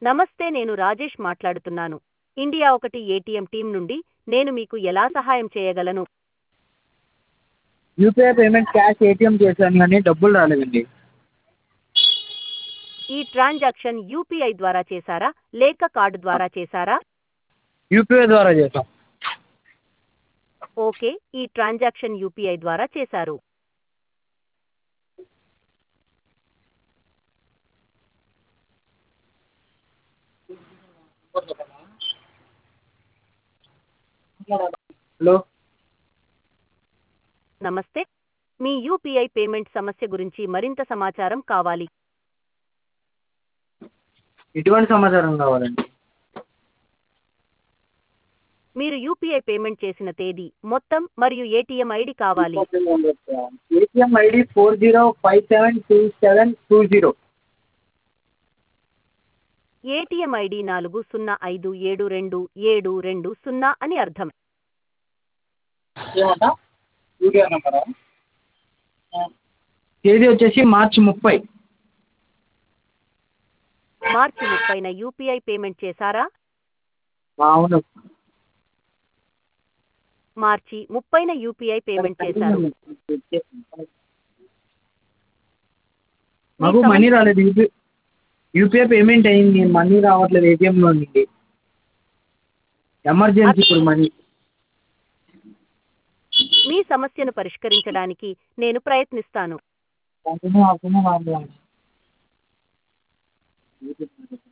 నమస్తే నేను రాజేష్ మాట్లాడుతున్నాను ఇండియా ఒకటి ఏటీఎం టీం నుండి నేను మీకు ఎలా సహాయం చేయగలను యూపీఐ పేమెంట్ క్యాష్ ఏటీఎం చేశాను కానీ డబ్బులు రాలేదండి ఈ ట్రాన్సాక్షన్ యూపీఐ ద్వారా చేశారా లేక కార్డు ద్వారా చేశారా యూపీఐ ద్వారా చేశాం ఓకే ఈ ట్రాన్సాక్షన్ యూపీఐ ద్వారా చేశారు హలో నమస్తే మీ యూపీఐ పేమెంట్ సమస్య గురించి మరింత సమాచారం కావాలి ఎటువంటి సమాచారం కావాలండి మీరు యూపీఐ పేమెంట్ చేసిన తేదీ మొత్తం మరియు ఏటీఎం ఐడి కావాలి ATM ID four zero five seven two seven two zero ATM ID నాలుగు సున్నా ఐదు ఏడు రెండు ఏడు రెండు సున్నా అని అర్థం ఏమంటా యూపీఐ నెంబరా తేదీ వచ్చేసి మార్చి ముప్పై మార్చి ముప్పైన యూపీఐ పేమెంట్ చేశారా అవును మార్చి ముప్పైన యూపీఐ పేమెంట్ చేశారు మాకు మనీ రాలేదు యూపీ యూపీఐ పేమెంట్ అయింది మనీ రావట్లేదు ఏటీఎంలో నుండి ఎమర్జెన్సీ ఇప్పుడు మనీ మీ సమస్యను పరిష్కరించడానికి నేను ప్రయత్నిస్తాను కంటిన్యూ అవుతూనే రాదు